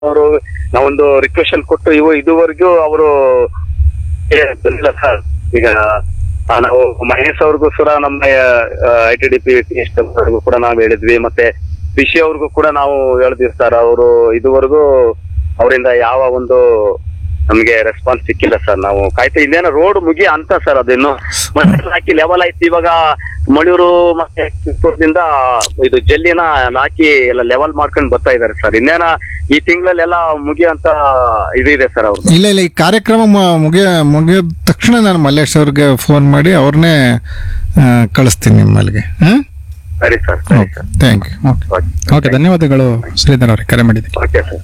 ಅವರು ನಾವೊಂದು ರಿಕ್ವೆಷನ್ ಕೊಟ್ಟು ಇವು ಇದುವರೆಗೂ ಅವರು ಬಂದಿಲ್ಲ ಸರ್ ಈಗ ಆ, ನಾವು ಮಹೇಶ್ ಅವ್ರಿಗೂ ಕೂಡ ನಮ್ಮ ಐ ಟಿ ಡಿ ಪಿ ಅವ್ರಿಗೂ ಕೂಡ ನಾವು ಹೇಳಿದ್ವಿ ಮತ್ತೆ ರಿಷಿ ಅವ್ರಿಗೂ ಕೂಡ ನಾವು ಹೇಳಿದ್ವಿ ಸರ್ ಅವರು ಇದುವರೆಗೂ ಅವರಿಂದ ಯಾವ ಒಂದು ನಮ್ಗೆ ರೆಸ್ಪಾನ್ಸ್ ಸಿಕ್ಕಿಲ್ಲ ಸರ್ ನಾವು ಕಾಯ್ತಾ ಇದೇನೋ ರೋಡ್ ಮುಗಿ ಅಂತ ಸರ್ ಅದಿನ್ನು ಮತ್ತೆ ಹಾಕಿ ಲೆವೆಲ್ ಆಯ್ತು ಇವಾಗ ಮಳೂರು ಮತ್ತೆ ಕಿತ್ತೂರ್ದಿಂದ ಇದು ಜಲ್ಲಿನ ಹಾಕಿ ಎಲ್ಲ ಲೆವೆಲ್ ಮಾಡ್ಕೊಂಡು ಬರ್ತಾ ಇದಾರೆ ಸರ್ ಇನ್ನೇನ ಈ ತಿಂಗಳಲ್ಲೆಲ್ಲ ಮುಗಿ ಅಂತ ಇದಿದೆ ಸರ್ ಅವ್ರು ಇಲ್ಲ ಇಲ್ಲ ಈ ಕಾರ್ಯಕ್ರಮ ಮ- ಮುಗಿಯ ಮುಗಿದ ತಕ್ಷಣ ನಾನು ಮಲ್ಲೇಶ್ ಅವ್ರಿಗೆ ಫೋನ್ ಮಾಡಿ ಅವ್ರನ್ನೇ ಆ, ಕಳಿಸ್ತೀನಿ ನಿಮ್ಮಲ್ಲಿಗೆ ಹಾಂ ಸರಿ ಸರ್ ಸರಿ sir thank you okay okay ಧನ್ಯವಾದಗಳು ಶ್ರೀಧರ್ ಅವರೇ ಕರೆ ಮಾಡಿದ್ದಕ್ಕೆ ಓಕೆ ಸರ್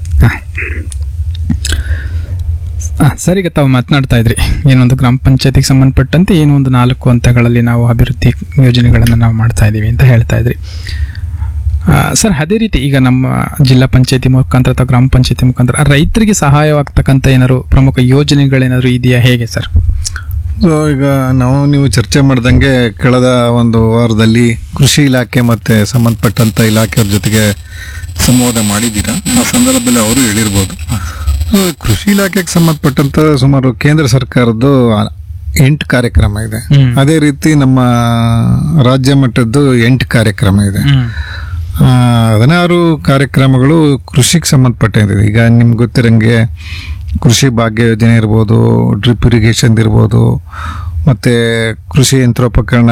ಹಾಂ ಸರ್ ಈಗ ತಾವು ಮಾತನಾಡ್ತಾ ಇದ್ರಿ ಏನೊಂದು ಗ್ರಾಮ ಪಂಚಾಯತಿಗೆ ಸಂಬಂಧಪಟ್ಟಂತೆ ಏನೋ ಒಂದು ನಾಲ್ಕು ಹಂತಗಳಲ್ಲಿ ನಾವು ಅಭಿವೃದ್ಧಿ ಯೋಜನೆಗಳನ್ನು ನಾವು ಮಾಡ್ತಾ ಇದ್ದೀವಿ ಅಂತ ಹೇಳ್ತಾ ಇದ್ರಿ ಆ, ಸರ್ ಅದೇ ರೀತಿ ಈಗ ನಮ್ಮ ಜಿಲ್ಲಾ ಪಂಚಾಯತಿ ಮುಖಾಂತರ ಅಥವಾ ಗ್ರಾಮ ಪಂಚಾಯತಿ ಮುಖಾಂತರ ರೈತರಿಗೆ ಸಹಾಯವಾಗ್ತಕ್ಕಂಥ ಏನಾದ್ರು ಪ್ರಮುಖ ಯೋಜನೆಗಳೇನಾದ್ರು ಇದೆಯಾ ಹೇಗೆ ಸರ್ ಸೊ ಈಗ ನಾವು ನೀವು ಚರ್ಚೆ ಮಾಡ್ದಂಗೆ ಕಳೆದ ಒಂದು ವಾರದಲ್ಲಿ ಕೃಷಿ ಇಲಾಖೆ ಮತ್ತೆ ಸಂಬಂಧಪಟ್ಟಂತ ಇಲಾಖೆಯವ್ರ ಜೊತೆಗೆ ಸಂವಾದ ಮಾಡಿದ್ದೀರಾ ಆ ಸಂದರ್ಭದಲ್ಲಿ ಅವರು ಹೇಳಿರ್ಬೋದು ಸೊ ಕೃಷಿ ಇಲಾಖೆಗೆ ಸಂಬಂಧಪಟ್ಟಂತ ಸುಮಾರು ಕೇಂದ್ರ ಸರ್ಕಾರದ್ದು ಆ- ಎಂಟು ಕಾರ್ಯಕ್ರಮ ಇದೆ ಹ್ಮ್. ಅದೇ ರೀತಿ ನಮ್ಮ ರಾಜ್ಯ ಮಟ್ಟದ್ದು ಎಂಟು ಕಾರ್ಯಕ್ರಮ ಇದೆ ಆ, ಹದಿನಾರು ಕಾರ್ಯಕ್ರಮಗಳು ಕೃಷಿಗೆ ಸಂಬಂಧಪಟ್ಟಿದೆ ಈಗ ನಿಮ್ಗೆ ಗೊತ್ತಿರಂಗೆ ಕೃಷಿ ಭಾಗ್ಯ ಯೋಜನೆ ಇರ್ಬೋದು ಡ್ರಿಪ್ ಇರಿಗೇಷನ್ ಇರ್ಬೋದು ಮತ್ತೆ ಕೃಷಿ ಯಂತ್ರೋಪಕರಣ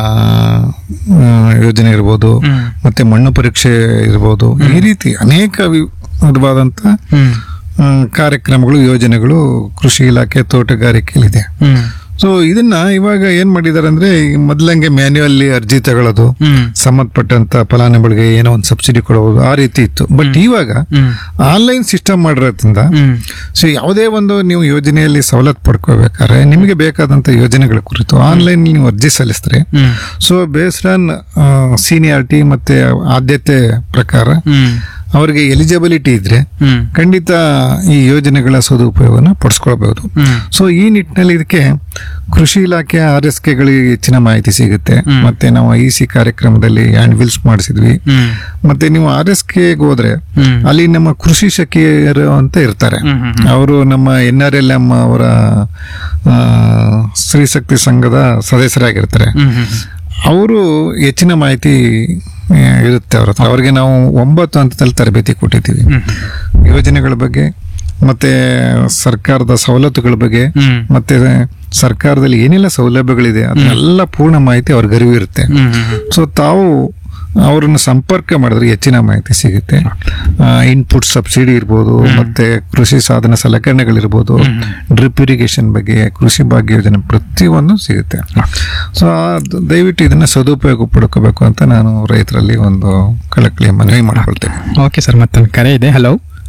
ಆ, ಯೋಜನೆ ಇರ್ಬೋದು ಹ್ಮ್. ಮತ್ತೆ ಮಣ್ಣು ಪರೀಕ್ಷೆ ಇರ್ಬೋದು ಈ ರೀತಿ ಅನೇಕ ವಿ- ವಿಧವಾದಂಥ ಹ್ಮ್ ಆ, ಕಾರ್ಯಕ್ರಮಗಳು ಯೋಜನೆಗಳು ಕೃಷಿ ಇಲಾಖೆ ತೋಟಗಾರಿಕೆಯಲ್ಲಿದೆ ಹ್ಮ್ ಸೊ ಇದನ್ನ ಇವಾಗ ಏನ್ ಮಾಡಿದ್ದಾರೆ ಅಂದ್ರೆ ಈ ಮೊದ್ಲಂಗೆ ಮ್ಯಾನ್ಯುವಲ್ಲಿ ಅರ್ಜಿ ತಗೊಳ್ಳೋದು ಹ್ಮ್ ಸಂಬಂಧಪಟ್ಟಂತ ಫಲಾನುಭವಿಗಳಿಗೆ ಏನೋ ಒಂದು ಸಬ್ಸಿಡಿ ಕೊಡಬಹುದು ಆ ರೀತಿ ಇತ್ತು ಬಟ್ ಇವಾಗ ಹ್ಮ್ ಆನ್ಲೈನ್ ಸಿಸ್ಟಮ್ ಮಾಡಿರೋದ್ರಿಂದ ಹ್ಮ್ ಸೊ ಯಾವುದೇ ಒಂದು ನೀವು ಯೋಜನೆಯಲ್ಲಿ ಸವಲತ್ತು ಪಡ್ಕೋಬೇಕಾದ್ರೆ ನಿಮಗೆ ಬೇಕಾದಂತ ಯೋಜನೆಗಳ ಕುರಿತು ಆನ್ಲೈನ್ ನೀವು ಅರ್ಜಿ ಸಲ್ಲಿಸಿದ್ರೆ hmm so based on seniority ಮತ್ತೆ ಆದ್ಯತೆ ಪ್ರಕಾರ ಹ್ಮ್ ಅವರಿಗೆ ಎಲಿಜಿಬಿಲಿಟಿ ಇದ್ರೆ ಹ್ಮ್ ಖಂಡಿತ ಈ ಯೋಜನೆಗಳ ಸದುಪಯೋಗನ ಪಡಿಸ್ಕೊಳ್ಬಹುದು ಹ್ಮ್ ಸೊ ಈ ನಿಟ್ಟಿನಲ್ಲಿ ಇದಕ್ಕೆ ಕೃಷಿ ಇಲಾಖೆ ಆರ್ ಎಸ್ ಕೆಗಳಿಗೆ ಹೆಚ್ಚಿನ ಮಾಹಿತಿ ಸಿಗುತ್ತೆ ಹ್ಮ್. ಮತ್ತೆ ನಾವು ಐ ಸಿ ಕಾರ್ಯಕ್ರಮದಲ್ಲಿ ಹ್ಯಾಂಡ್ ವಿಲ್ಸ್ ಮಾಡಿಸಿದ್ವಿ ಹ್ಮ್ ಮತ್ತೆ ನೀವು ಆರ್ ಎಸ್ ಕೆಗೆ ಹೋದ್ರೆ ಹ್ಮ್ ಅಲ್ಲಿ ನಮ್ಮ ಕೃಷಿ ಸಖಿಯರು ಅಂತ ಇರ್ತಾರೆ ಹ್ಮ್ ಹ್ಮ್ ಹ್ಮ್. ಅವರು ನಮ್ಮ ಎನ್ ಆರ್ ಎಲ್ ಎಂ ಅವರ ಆ, ಸ್ತ್ರೀ ಶಕ್ತಿ ಸಂಘದ ಸದಸ್ಯರಾಗಿರ್ತಾರೆ ಹ್ಮ್ ಹ್ಮ್ ಅವರು ಹೆಚ್ಚಿನ ಮಾಹಿತಿ ಆ, ಇರುತ್ತೆ ಅವ್ರ ಹತ್ರ ಅವ್ರಿಗೆ ನಾವು ಒಂಬತ್ತು ಹಂತದಲ್ಲಿ ತರಬೇತಿ ಕೊಟ್ಟಿದ್ದೀವಿ ಹ್ಮ್ ಯೋಜನೆಗಳ ಬಗ್ಗೆ ಮತ್ತೆ ಸರ್ಕಾರದ ಸವಲತ್ತುಗಳ ಬಗ್ಗೆ ಹ್ಮ್ ಮತ್ತೆ ಸರ್ಕಾರದಲ್ಲಿ ಏನೆಲ್ಲ ಸೌಲಭ್ಯಗಳಿದೆ ಅದನ್ನೆಲ್ಲ ಪೂರ್ಣ ಮಾಹಿತಿ ಅವ್ರಿಗೆ ಅರಿವು ಇರುತ್ತೆ ಹ್ಮ್ ಹ್ಮ್ ಹ್ಮ್ ಸೊ ತಾವು ಅವರನ್ನು ಸಂಪರ್ಕ ಮಾಡಿದ್ರೆ ಹೆಚ್ಚಿನ ಮಾಹಿತಿ ಸಿಗುತ್ತೆ ಇನ್ಪುಟ್ ಸಬ್ಸಿಡಿ ಇರ್ಬೋದು ಮತ್ತೆ ಕೃಷಿ ಸಾಧನ ಸಲಕರಣೆಗಳಿರ್ಬೋದು ಡ್ರಿಪ್ ಇರಿಗೇಷನ್ ಬಗ್ಗೆ ಕೃಷಿ ಭಾಗ್ಯ ಯೋಜನೆ ಪ್ರತಿಯೊಂದು ಸಿಗುತ್ತೆ ಸೊ ದಯವಿಟ್ಟು ಇದನ್ನ ಸದುಪಯೋಗ ಪಡ್ಕೋಬೇಕು ಅಂತ ನಾನು ರೈತರಲ್ಲಿ ಒಂದು ಕಳಕಳಿ ಮನವಿ ಮಾಡ್ಕೊಳ್ತೇನೆ ಓಕೆ ಸರ್ ಮತ್ತೊಂದು ಕರೆ ಇದೆ ಹಲೋ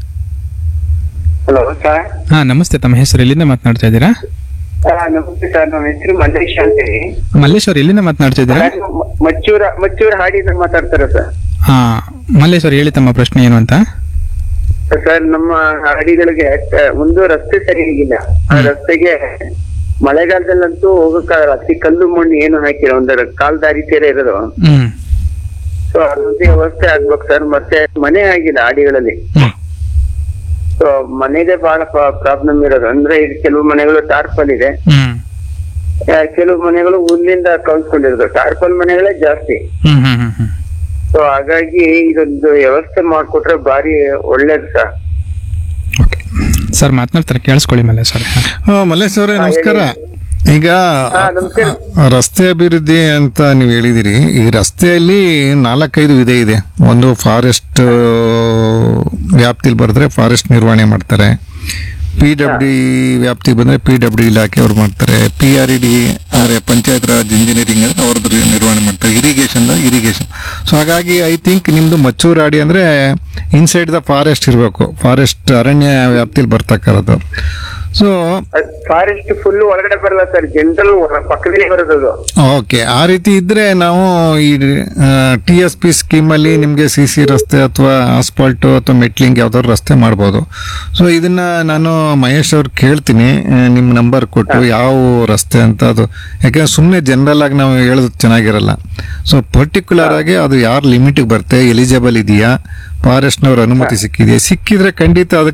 ಹಲೋ ಸರ್ ಹಾ ನಮಸ್ತೆ ತಮ್ಮ ಹೆಸರು ಎಲ್ಲಿಂದ ಮಾತನಾಡ್ತಾ ಇದ್ದೀರಾ ನಮಸ್ತೆ ಸರ್ ನಮ್ಮ ಹೆಸರು ಮಲ್ಲೇಶ್ ಅಂತೇಳಿ ಮಲ್ಲೇಶ್ ಅವ್ರು ಎಲ್ಲಿಂದ ಮಾತನಾಡ್ತಾ ಇದ್ದೀರಾ ನಾನು ಮ- ಮಚ್ಚೂರ ಮಚ್ಚೂರ ಹಾಡಿಯಿಂದ ಮಾತಾಡ್ತಾರೆ ಸರ್ ಹಾ ಮಲ್ಲೇಶ್ ಅವ್ರು ಹೇಳಿ ತಮ್ಮ ಪ್ರಶ್ನೆ ಏನು ಅಂತ ಸರ್ ನಮ್ಮ ಹಾಡಿಗಳಿಗೆ ಟ- ಒಂದು ರಸ್ತೆ ಸರಿಯಾಗಿಲ್ಲ ಆ ರಸ್ತೆಗೆ ಮಳೆಗಾಲದಲ್ಲಂತೂ ಹೋಗಕ್ಕಾಗಲ್ಲ ಅತಿ ಕಲ್ಲು ಮಣ್ಣು ಏನು ಹಾಕಿಲ್ಲ ಒಂದು ಕಾಲ್ ದಾರಿ ತೀರ ಇರೋದು ಹ್ಮ್ ಸೊ ಅದೇ ವ್ಯವಸ್ಥೆ ಆಗ್ಬೇಕು ಸರ್ ಮತ್ತೆ ಮನೆ ಆಗಿಲ್ಲ ಹಾಡಿಗಳಲ್ಲಿ ಹ್ಮ್ ಸೊ ಮನೆಗೆ ಬಹಳ ಪ್ರಾಬ್ಲಮ್ ಇರೋದು ಅಂದ್ರೆ ಈಗ ಕೆಲವು ಮನೆಗಳು ಟಾರ್ಪಲ್ ಇದೆ ಹ್ಮ್ ಆ, ಕೆಲವು ಮನೆಗಳು ಹುಲ್ಲಿಂದ ಕಲ್ಸ್ಕೊಂಡಿರೋದು ಟಾರ್ಪಲ್ ಮನೆಗಳೇ ಜಾಸ್ತಿ ಹ್ಮ್ ಹ್ಮ್ ಹ್ಮ್ ಹ್ಮ್ ಸೊ ಹಾಗಾಗಿ ಇದೊಂದು ವ್ಯವಸ್ಥೆ ಮಾಡ್ಕೊಟ್ರೆ ಬಾರಿ ಒಳ್ಳೇದು ಸರ್ ಓಕೆ ಸರ್ ಮಾತನಾಡ್ತಾರೆ ಕೇಳಿಸ್ಕೊಳ್ಳಿ ಮಲ್ಲೇಶ್ ಅವ್ರೆ ಆ, ಮಲ್ಲೇಶ್ ಅವರೇ ನಮಸ್ಕಾರ ಈಗ ಹಾ, ನಮಸ್ಕಾರ. ಆ, ರಸ್ತೆ ಅಭಿವೃದ್ಧಿ ಅಂತ ನೀವು ಹೇಳಿದಿರಿ ಈ ರಸ್ತೆಯಲ್ಲಿ ನಾಲ್ಕೈದು ವಿಧ ಇದೆ ಒಂದು ಫಾರೆಸ್ಟ್ ವ್ಯಾಪ್ತಿಲಿ ಬರೆದ್ರೆ ಫಾರೆಸ್ಟ್ ನಿರ್ವಹಣೆ ಮಾಡ್ತಾರೆ ಪಿ ಡಬ್ಲ್ಯೂ ವ್ಯಾಪ್ತಿ ಬಂದ್ರೆ ಪಿ ಡಬ್ಲ್ಯೂ ಇಲಾಖೆ ಅವ್ರು ಮಾಡ್ತಾರೆ ಪಿ ಆರ್ ಇ ಡಿ ಅಂದ್ರೆ ಪಂಚಾಯತ್ ರಾಜ್ ಇಂಜಿನಿಯರಿಂಗ್ ಅಂದ್ರೆ ಅವ್ರದ್ದು ನಿರ್ವಹಣೆ ಮಾಡ್ತಾರೆ ಇರಿಗೇಷನ್ ಇರಿಗೇಷನ್ ಸೊ ಹಾಗಾಗಿ ಐ ಥಿಂಕ್ ನಿಮ್ದು ಮಚ್ಚೂರಾಡಿ ಅಂದ್ರೆ ಇನ್ಸೈಡ್ ದ ಫಾರೆಸ್ಟ್ ಇರಬೇಕು ಫಾರೆಸ್ಟ್ ಅರಣ್ಯ ವ್ಯಾಪ್ತಿಲಿ ಬರ್ತಕ್ಕಂಥದ್ದು ಸೊ ಫಾರೆಸ್ಟ್ ಫುಲ್ ಒಳಗಡೆ ಬರಲ್ಲ ಸರ್ ಜನರಲ್ ಪಕ್ಕದಲ್ಲಿ ಬರೋದು ಅದು ಓಕೆ ಆ ರೀತಿ ಇದ್ರೆ ನಾವು ಈ ಟಿ ಎಸ್ ಪಿ ಸ್ಕೀಮಲ್ಲಿ ನಿಮಗೆ ಸಿ ಸಿ ರಸ್ತೆ ಅಥವಾ ಆಸ್ಪಾಲ್ಟು ಅಥವಾ ಮೆಟ್ಲಿಂಗ್ ಯಾವ್ದಾದ್ರು ರಸ್ತೆ ಮಾಡ್ಬೋದು ಸೊ ಇದನ್ನ ನಾನು ಮಹೇಶ್ ಅವ್ರು ಕೇಳ್ತೀನಿ ಆ, ನಿಮ್ಮ ನಂಬರ್ ಕೊಟ್ಟು ಯಾವ ರಸ್ತೆ ಅಂತ ಅದು ಯಾಕಂದ್ರೆ ಸುಮ್ಮನೆ ಜನರಲ್ ಆಗಿ ನಾವು ಹೇಳೋದು ಚೆನ್ನಾಗಿರಲ್ಲ ಸೊ ಪರ್ಟಿಕ್ಯುಲರ್ ಆಗಿ ಅದು ಯಾರು ಲಿಮಿಟಿಗೆ ಬರುತ್ತೆ ಎಲಿಜಿಬಲ್ ಇದೆಯಾ ಫಾರೆಸ್ಟ್ನವ್ರ ಅನುಮತಿ ಸಿಕ್ಕಿದೆಯಾ ಸಿಕ್ಕಿದ್ರೆ ಖಂಡಿತ ಅದಕ್ಕೆ